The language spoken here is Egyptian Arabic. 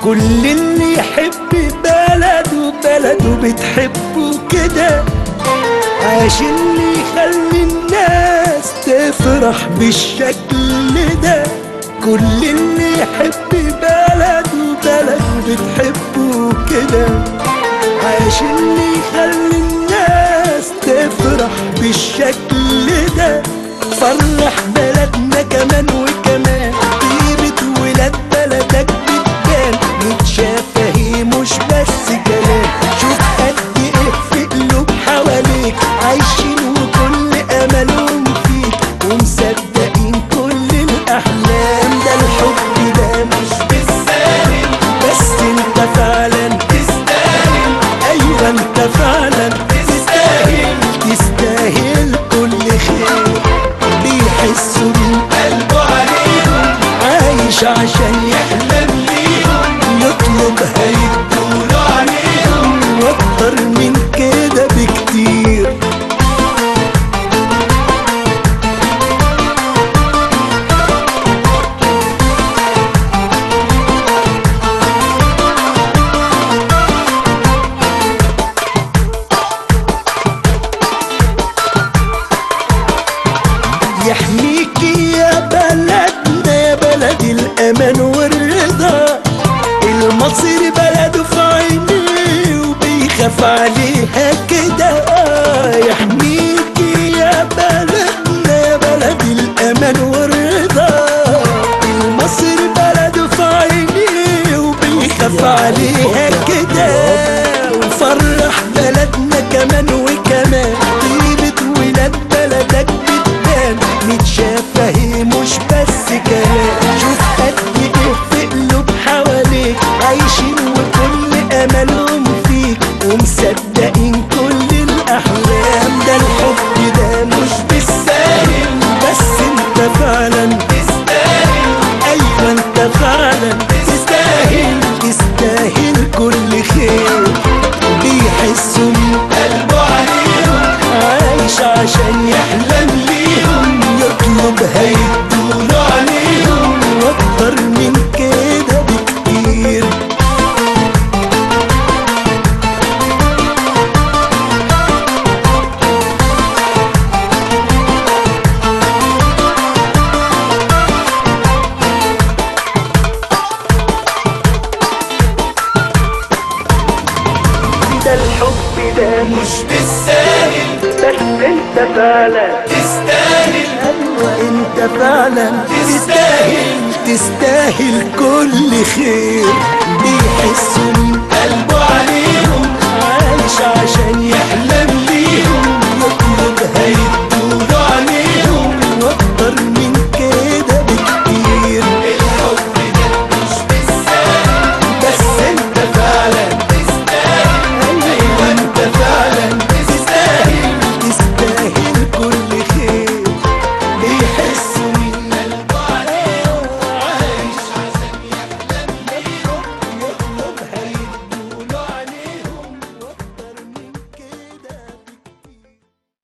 كل اللي يحب بلده بلده بتحبه كده عشان اللي يخلي الناس تفرح بالشكل ده كل اللي يحب بلده بلده بتحبه كده عشان اللي يخلي الناس تفرح بالشكل ده فرح بلدنا كمان وكمان طيبة ولاد بلدك بتبان متشافة هي مش بس كلام شوف قد ايه في قلوب حواليك عايشين وكل املهم فيك ومصدقين كل الاحلام ده الحب ده مش بالساهل بس انت فعلا تستاهل ايوه انت فعلا تستاهل تستاهل كل خير بيحسوا من قلبه عليهم عايش عشان يحلم ليهم يطلب هيدوله عليهم واكتر من كده بكتير يحميكي يا بلدنا يا بلد الأمان والرضا المصري بلده في عينيه وبيخاف عليها كده آه، يحميكي يا بلدنا يا بلد الأمان والرضا المصري بلده في عينيه وبيخاف عليها كده وفرح بلدنا كمان وكمان طيبة ولاد بلدك بتبان متشافة هي مش بس كلام شوف قد ايه في قلوب حواليك عايشين وكل املهم فيك ومصدقين كل الاحلام ده الحب ده مش بالساهل بس انت فعلا تستاهل ايوه انت فعلا تستاهل تستاهل كل خير بيحسوا من قلبه عليهم عايش عشان يحلم ليهم يطلب هيدوله عليهم واكتر من كده بكتير ده الحب ده مش بالساهل بس انت فعلا تستاهل ايوه انت فعلا تستاهل تستاهل كل خير بيحسوا من قلبه عليهم عايش عشان